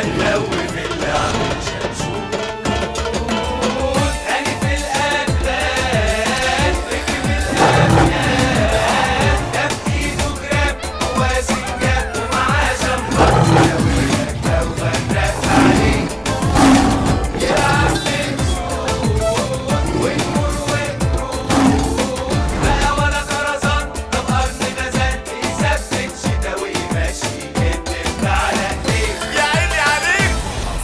هنلوم اللي عامل شمشون أنا في الأكلات ركب الأكلات ده في إيده جراب وسنجاب ومعاه شمبر لو لو غرق عليه يلعب بالسود ونمر ونروح بقى ولا طرزان طب أرض نزل يثبت شتاوي ماشي كدب على إيه يا عيني عليك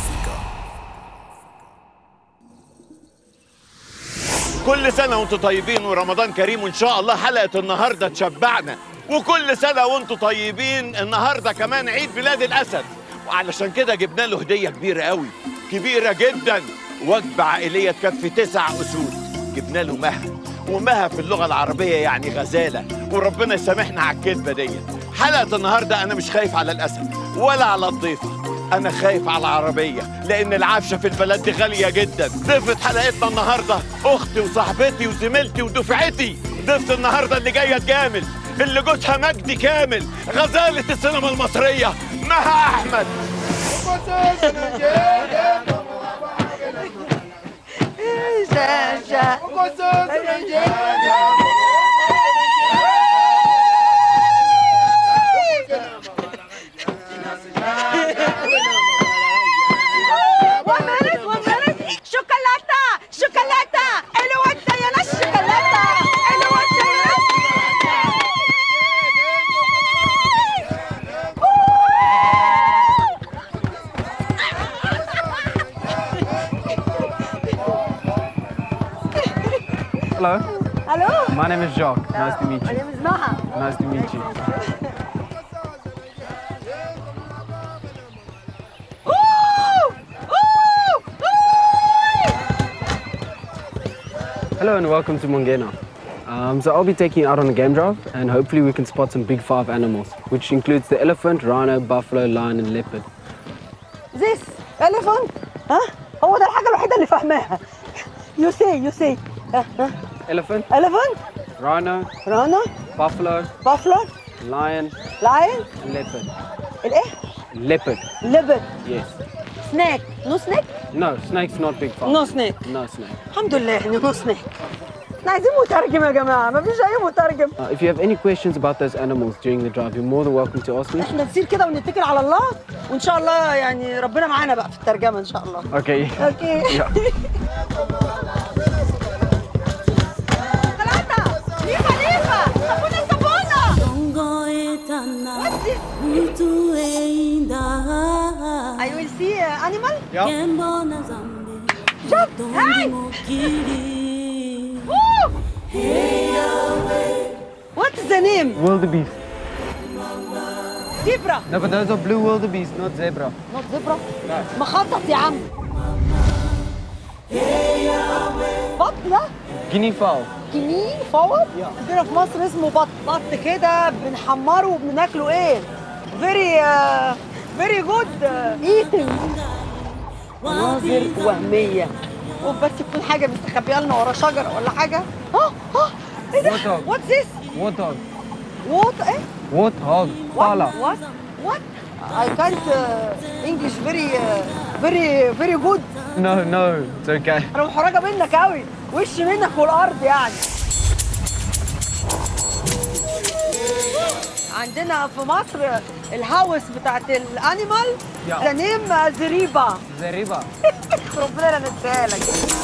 كل سنة وانتم طيبين ورمضان كريم وان شاء الله حلقة النهاردة تشبعنا وكل سنة وانتم طيبين النهاردة كمان عيد ميلاد الأسد وعلشان كده جبنا له هدية كبيرة قوي كبيرة جدا وجبة عائلية تكفي تسع أسود جبنا له مها ومها في اللغة العربية يعني غزالة وربنا يسامحنا على الكذبة دي حلقة النهاردة أنا مش خايف على الأسد ولا على الضيفة أنا خايف على العربية لأن العفشة في البلد دي غالية جدا ضيفة حلقتنا النهاردة أختي وصاحبتي وزميلتي ودفعتي ضيفة النهاردة اللي جاية تجامل اللي جوزها مجدي كامل غزالة السينما المصرية مها أحمد One minute, one minute. شوكولاتة شوكولاتة الوردة يا ناس شوكولاتة الوردة يا ناس Hello, Hello. my name is Jacques. Nice to meet My you. name is Maha. Nice to meet you. Ooh! Ooh! Hello and welcome to Mongena. Um, so I'll be taking you out on a game drive and hopefully we can spot some big five animals, which includes the elephant, rhino, buffalo, lion and leopard. This elephant ها هو ده الحاجة الوحيدة اللي فاهماها You say, you say ها ها Elephant, elephant, rhino, rhino, buffalo, buffalo, lion lion and leopard. الايه؟ Leopard, leopard, yes. snake, no snake? No, snake's not big five. No snake. No snake. الحمد لله ان نو سنيك احنا عايزين مترجم يا جماعة مفيش أي مترجم Uh, if you have any questions about those animals during the drive, you're more than welcome to ask me. احنا نسير كده ونتكل على الله وان شاء الله يعني ربنا معانا بقى في الترجمة ان شاء الله Okay. اوكي ثلاثة ليه خليفة صابونة صابونة What's this? I will see uh, animal Jump! Hey! Woo! What's the name? Wildebeest. Zebra No, but those are blue wildebeest, not zebra. not zebra مخطط يا عم بط ده Guinea fowl. جنيه فوض عندنا في مصر اسمه بط بط كده بنحمره وبناكله ايه فيري فيري جود ايتنج مناظر وهميه وبس تكون حاجه مستخبيه لنا ورا شجره ولا حاجه ها ها ايه ده Warthog. واتس ذس Warthog. وات ايه Warthog. Pala. وات وات I can't uh, English very uh, very very good No, no, it's okay. انا محرجه منك قوي وش منك والارض يعني عندنا في مصر الهاوس بتاعت الانيمال يا. ذا نيم زريبه Zeriba. ربنا لا ننساها لك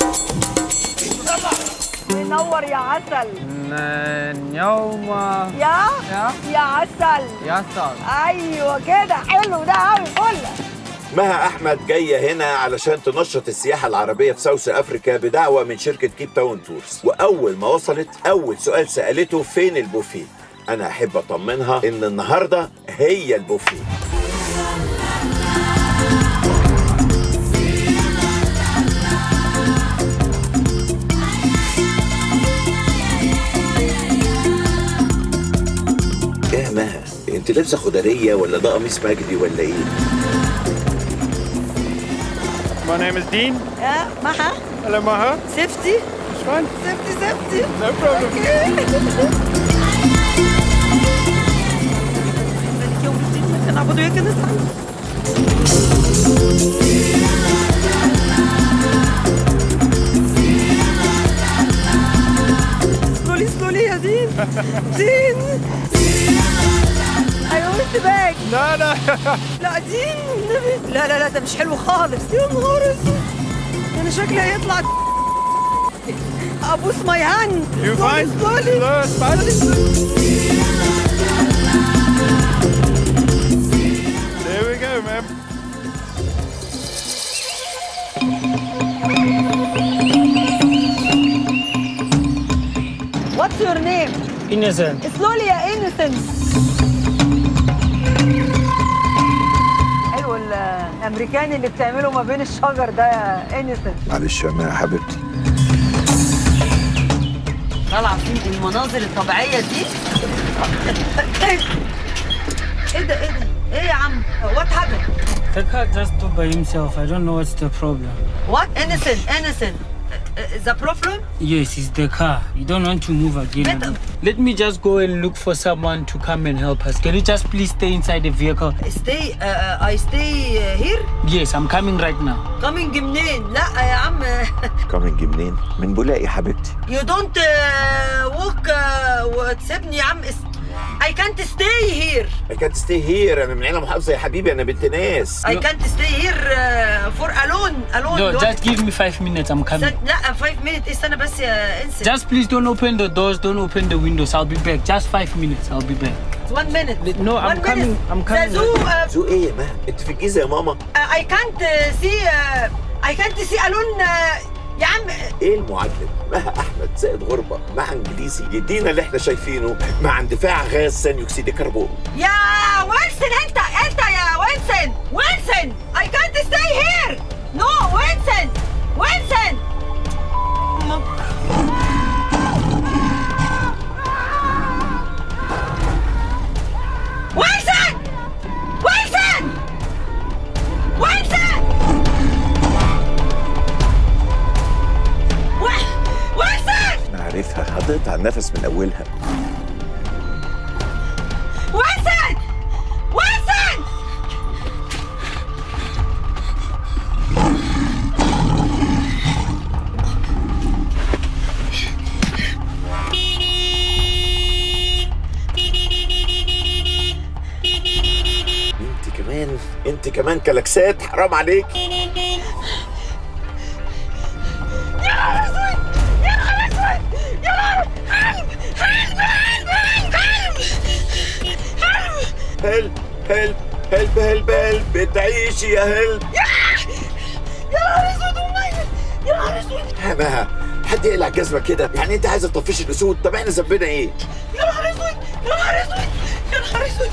منور يا عسل Nyauma. يا يا يا عسل Yasal. ايوه كده حلو ده قوي فل مها احمد جايه هنا علشان تنشط السياحه العربيه في ساوث افريكا بدعوه من شركه كيب تاون تورز واول ما وصلت اول سؤال سالته فين البوفيه انا احب اطمنها ان النهارده هي البوفيه ايه يا مها انت لابسه خدريه ولا ده قميص مجدي ولا ايه My name is Dean. يا مها Hello, Maha. سيفتي It's fine. سيفتي سيفتي No problem. نعبدوا يا كده سلولي سلولي يا دين دين I went back لا لا لا دين النبي لا لا لا ده مش حلو خالص يا نهار اسود انا شكلي هيطلع ابوس ماي هاند You fine? سلولي لا، اسمعني. There we go, man. What's your name? Innocent. سلولي يا innocent حلو الامريكاني اللي بتعمله ما بين الشجر ده يا innocent معلش يا حبيبتي طالعه في المناظر الطبيعيه دي ايه ده ايه ده ايه يا عم وات هابن The car just stood by himself. I don't know what's the problem. وات innocent innocent the problem Yes, it's the car. You don't want to move again. Let- Let me just go and look for someone to come and help us. Can you just please stay inside the vehicle? stay uh, I stay here Yes, I'm coming right now. coming منين لا يا عم كامينج منين؟ من بولاقي حبيبتي you don't uh, walk uh, وتسيبني يا عم اس- I can't stay here I can't stay here انا من عيله محافظه يا حبيبي انا بنت ناس I can't stay here uh, for alone alone No, لوحدي. just give me five minutes. I'm coming. استنى- لا 5 minutes استنى بس يا انسى Just please don't open the doors. Don't open the windows. I'll be back. Just five minutes. I'll be back. 1 minute No, I'm One minute. coming. I'm coming. زازو uh, ذوق ايه يا مها؟ انت في الجيزه يا ماما I can't uh, see uh, I can't see alone uh, يا عم ايه المعادله؟ مها احمد زائد غربه مع انجليزي يدينا اللي احنا شايفينه مع اندفاع غاز ثاني اكسيد الكربون يا ويلسون انت انت يا ويلسون ويلسون I can't stay here no ويلسون ويلسون ويلسون ويلسون ويلسون وي- ويلسون انا عارفها هتقطع النفس من اولها ويلسون ويلسون انت كمان انت كمان كلاكسات حرام عليك هلب هلب هلب هلب هلب بتعيشي يا هلب يا نهار اسود وميت يا نهار اسود يا مها حد يقلع جزمه كده يعني انت عايزه تطفشي الاسود طب احنا ذنبنا ايه يا نهار اسود يا نهار اسود يا نهار اسود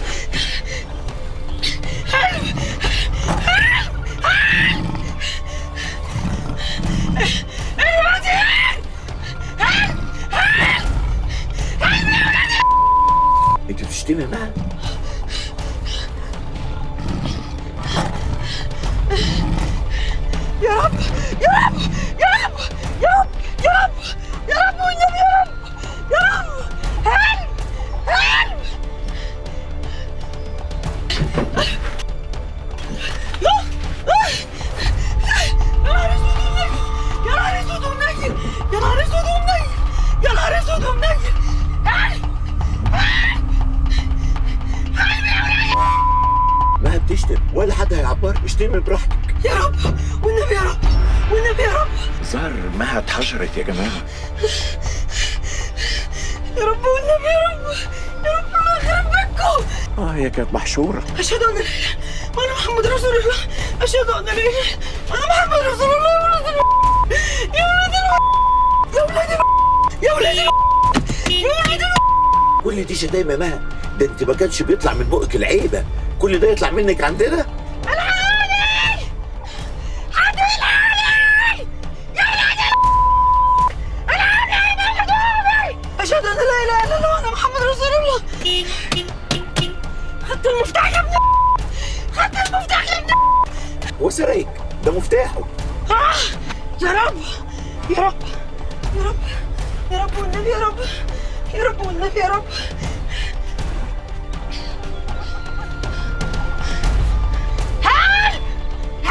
انت بتشتمي يا مها يا رب يا رب يا رب يا رب يا رب يا رب والنبي يا رب يا رب هل هل يا نهار اسود ومنيل يا نهار اسود ومنيل يا نهار اسود ومنيل هل مها بتشتم ولا حد هيعبر اشتمي براحتك يا رب والنبي يا رب والنبي يا رب ظهر مها اتحشرت يا جماعه يا رب والنبي يا رب يا رب الله يخرب بيتكم اه هي كانت محشوره أشهد أن لا إله وأنا محمد رسول الله أشهد أن لا إله وأنا محمد رسول الله يا ولد الو- يا ولد الو- يا ولد الو- يا ولد الو- يا ولد الو- كل دي شتايم يا مها ده انت ما كانش بيطلع من بقك العيبه كل ده يطلع منك عندنا أشهد أن لا إله إلا الله وأنا محمد رسول الله خدت المفتاح يا ابني خدت المفتاح يا ابني هو سرقك ده مفتاحه آه! يا رب يا رب يا رب يا رب والنبي يا رب يا رب والنبي يا رب هل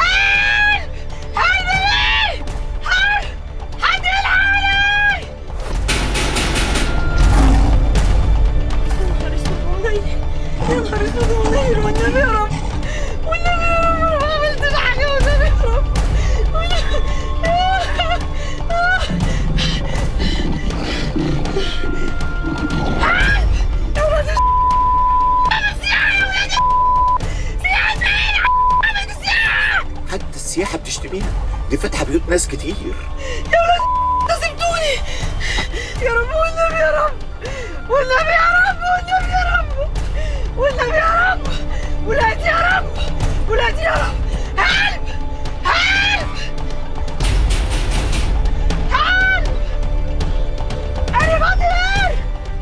بتشتميها دي فاتحه بيوت ناس كتير سيبتوني يا رب والنبي يا رب والنبي يا رب والنبي يا رب والنبي يا رب ولادي يا رب ولادي يا رب هلب هلب هلب anybody here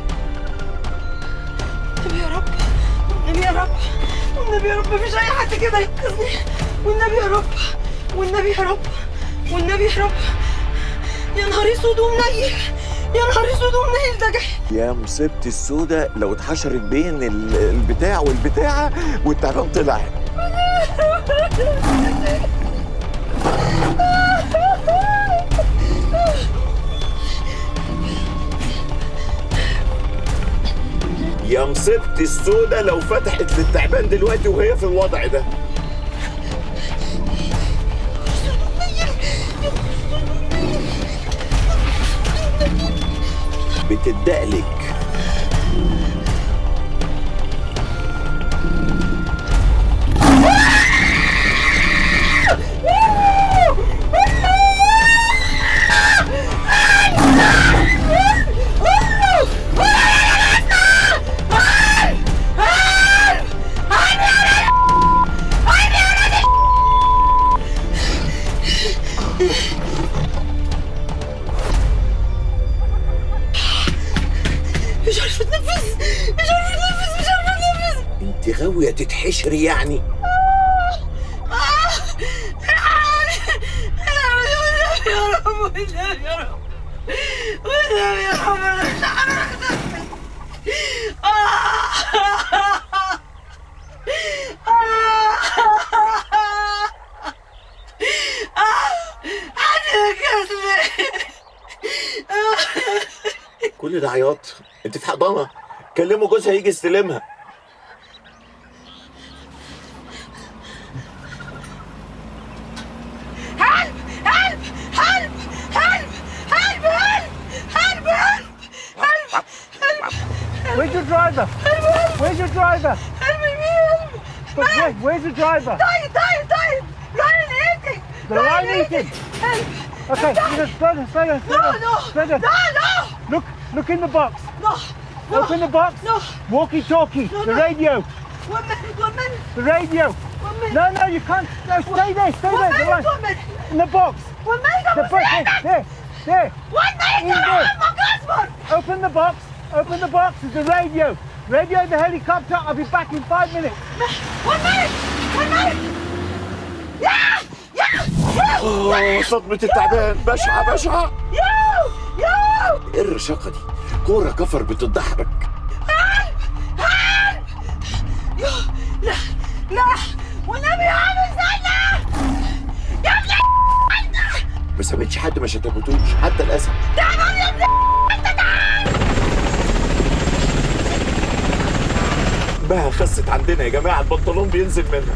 والنبي يا رب والنبي يا رب والنبي يا رب مفيش اي حد كده ينقذني والنبي يا رب والنبي يا رب والنبي يا رب يا نهار اسود ومنيل يا نهار اسود ومنيل ده جاي يا مصيبتي السودة لو اتحشرت بين ال- البتاع والبتاعة والتعبان طلع يا مصيبتي السودة لو فتحت للتعبان دلوقتي وهي في الوضع ده بتدقلك مش عارفه اتنفس مش عارفه اتنفس مش عارفه اتنفس انت غاوية تتحشري يعني يا رب والنبي يا رب والنبي يا رب انا مش عارفه اتنفس حد ينقذني كل ده عياط انت في حضانة كلموا جوزها يجي يستلمها هلب هلب هلب هلب هلب هلب هلب هلب هلب Where's your driver? Where's your driver? هلب مين But wait, where's the driver? طيب طيب طيب راين ايتك The line eating. هلب Okay, slow down, slow down, slow No, down. no, Slow no, down. no, Look, look in the box. no, no. Open the box. No. Walkie-talkie. No, The no. radio. One minute, one minute, The radio. one minute. No, no, you can't. No, stay there, stay One there. The minute, line. one minute. In the box. One minute, The I'm box. saying There, that. there, there. One minute, In you're there. on my husband. Open the box. Open the box. There's the radio. Radio the helicopter. I'll be back in five minutes. One minute, one minute. Yeah, yeah, اه صدمة التعبان بشعة بشعة you, you. ايه الرشاقة دي؟ كورة كفر بتضحك يا لا لا والنبي يا عم استنى يا ابني ما سابتش حد ما شتمتوش حتى الاسد تعال يا ابني بها خست عندنا يا جماعة البنطلون بينزل منها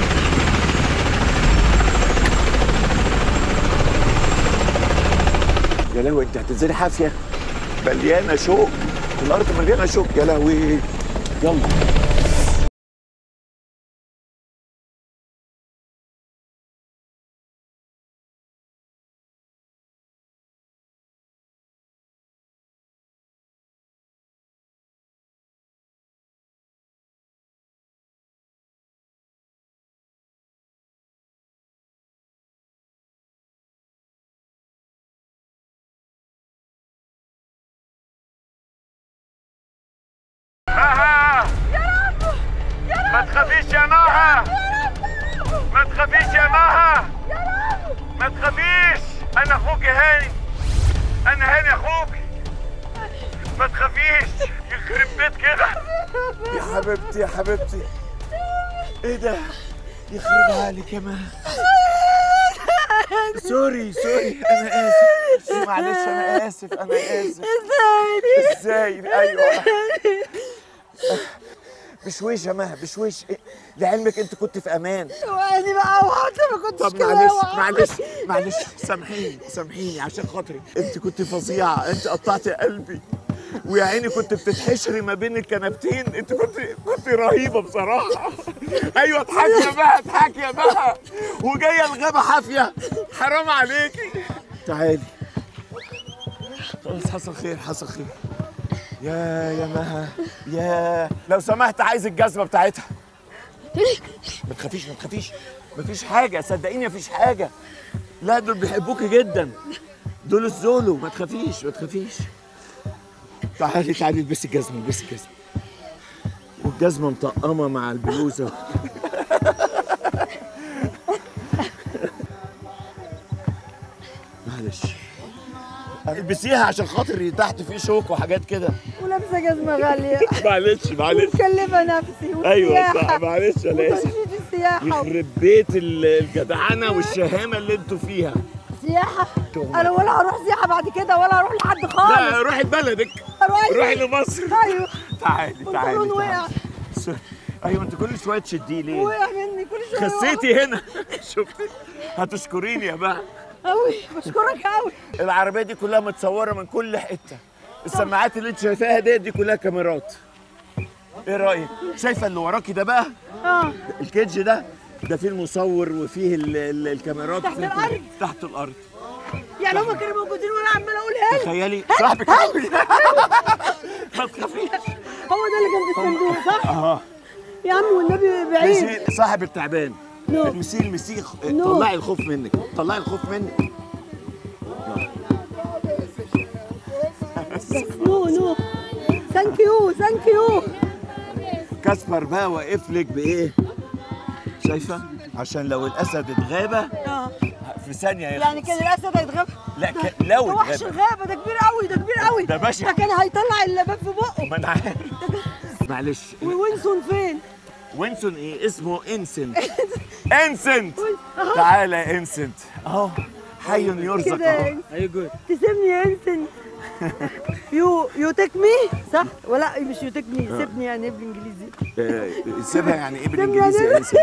يا لهوي انت هتنزلي حافية مليانة شوك الأرض مليانة شوك يا لهوي يلا مها ما تخافيش يا مها ما تخافيش يا مها ما تخافيش انا اخوك هاني انا هاني اخوك ما تخافيش يخرب بيت كده يا حبيبتي يا حبيبتي ايه ده يخرب عليك يا مها سوري سوري انا اسف معلش انا اسف انا اسف ازاي ايوه بشويش يا مها بشويش إيه؟ لعلمك انت كنت في امان واني بقى وانت ما كنتش طب كده معلش اوعى. معلش معلش سامحيني سامحيني عشان خاطري انت كنت فظيعه انت قطعتي قلبي ويا عيني كنت بتتحشري ما بين الكنبتين انت كنت كنت رهيبه بصراحه ايوه اضحكي يا بقى اضحكي يا بقى وجايه الغابه حافيه حرام عليكي تعالي خلاص حصل خير حصل خير يا يا مها يا لو سمحت عايز الجزمه بتاعتها ما تخافيش ما تخافيش مفيش حاجه صدقيني مفيش حاجه لا دول بيحبوكي جدا دول الزولو ما تخافيش ما تخافيش تعالي تعالي البسي الجزمه البسي الجزمه والجزمه مطقمه مع البلوزه معلش البسيها عشان خاطر تحت في شوك وحاجات كده ولابسه جزمه غاليه معلش معلش مكلفه نفسي ايوه صح والسياحة. معلش انا اسف وتنشيط السياحه يخرب بيت ال- الجدعنه والشهامه اللي انتوا فيها سياحه انا ولا هروح سياحه بعد كده ولا هروح لحد لا خالص روحي بلدك هروح روحي لمصر ايوه تعالي تعالي البنطلون وقع تعالي س- ايوه انت كل شويه تشديه ليه؟ وقع مني كل شويه خسيتي هنا شفتي هتشكريني يا بقى قوي بشكرك قوي العربيه دي كلها متصوره من كل حته السماعات اللي انت شايفاها ديت دي كلها كاميرات ايه رايك شايفه اللي وراكي ده بقى اه الكيدج ده ده فيه المصور وفيه ال ال الكاميرات تحت وفيه كل- الأرض؟ تحت الارض يعني هم كانوا موجودين وانا عماله اقول هل تخيلي صاحبك قوي ما تخافيش هو ده اللي كان في الصندوق صح؟ اه يا عم والنبي بعيد مشي صاحب التعبان نو. المسيه المسيه نو. طلعي الخوف منك طلعي الخوف منك بس نو نو ثانك يو ثانك يو كاسبر بقى واقف لك بايه شايفه عشان لو الاسد اتغابى اه في ثانيه يخلص يعني كان الاسد هيتغاب لا ك... لو ده وحش اتغابى الغابه ده كبير قوي ده كبير قوي ده بشع. ده كان هيطلع اللباب في بقه ما انا عارف معلش ووينسون فين؟ وينسون ايه اسمه انسنت انسنت أهو. تعالى يا انسنت اهو حي يرزق كده اهو Are you good? تسيبني يا انسن يو يو تيك مي صح ولا مش يو تيك مي سيبني يعني بالانجليزي آه، سيبها يعني ايه سيبني بالانجليزي يعني يا انسنت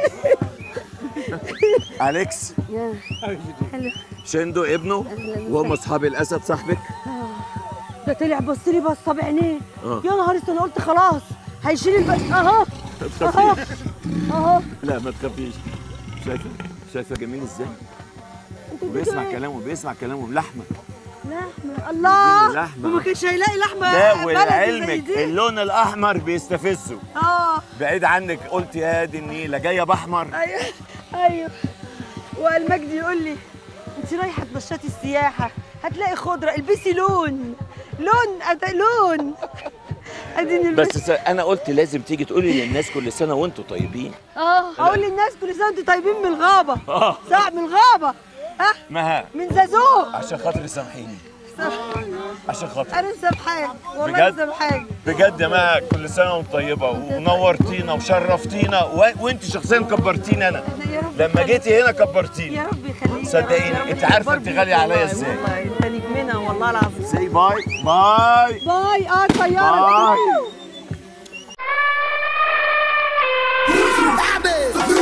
اليكس يا حلو شندو ابنه وهم اصحاب الاسد صاحبك ده طلع بص لي بصه بعينيه آه. يا نهار اسود انا قلت خلاص هيشيل البس اهو اهو اهو لا ما تخافيش شايفه شايفه جميل ازاي وبيسمع كلامه بيسمع كلامه لحمه لحمه الله لحمة. وما كانش هيلاقي لحمه لا بلدي زي ولعلمك دي. اللون الاحمر بيستفزه اه بعيد عنك قلت يا دي النيله جايه باحمر ايوه ايوه والمجدي يقول لي انت رايحه تنشطي السياحه هتلاقي خضره البسي لون لون أد... لون اديني البس بس س- انا قلت لازم تيجي تقولي للناس كل سنه وانتم طيبين اه هقول للناس كل سنه وانتم طيبين من الغابه اه صح من الغابه ها مها من زازو عشان خاطري سامحيني عشان خاطري انا مسامحاك والله بجد؟ مسامحاك بجد يا مها كل سنه وانت طيبه ونورتينا وشرفتينا و... وانت شخصيا كبرتيني انا يا رب لما يخليك. جيتي هنا كبرتيني يا رب يخليك صدقيني، يا رب انت عارفة كبر انت بيك غالية عليا والله، ازاي. والله انت نجمنا والله العظيم سي باي باي باي اه طياره باي.